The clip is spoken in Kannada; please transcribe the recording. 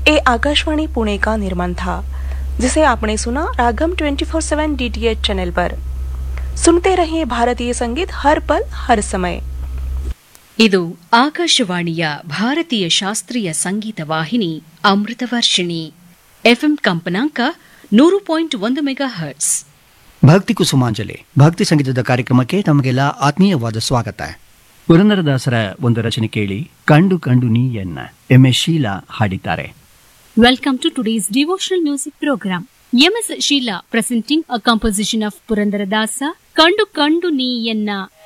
ए आकाशवाणी पुणे का निर्माण था जिसे आपने सुना रागम 24/7 सेवन डी चैनल पर सुनते रहिए भारतीय संगीत हर पल हर समय ಇದು ಆಕಾಶವಾಣಿಯ ಭಾರತೀಯ ಶಾಸ್ತ್ರೀಯ ಸಂಗೀತ ವಾಹಿನಿ ಅಮೃತವರ್ಷಿಣಿ ಎಫ್ಎಂ ಕಂಪನಾಂಕ ನೂರು ಪಾಯಿಂಟ್ ಒಂದು ಮೆಗಾ ಹರ್ಟ್ಸ್ ಭಕ್ತಿ ಕುಸುಮಾಂಜಲಿ ಭಕ್ತಿ ಸಂಗೀತದ ಕಾರ್ಯಕ್ರಮಕ್ಕೆ ತಮಗೆಲ್ಲ ಆತ್ಮೀಯವಾದ ಸ್ವಾಗತ ಪುರಂದರದಾಸರ ಒಂದು ರಚನೆ ಕೇಳಿ ಕಂಡು ಕಂಡು ನೀಯನ್ನ ಎಂ ಎಸ್ ಶೀಲಾ ಹಾಡಿದ್ದಾರೆ Welcome to today's devotional music program. M.S. Sheila presenting a composition of Purandaradasa, Kandu Kandu Niyanna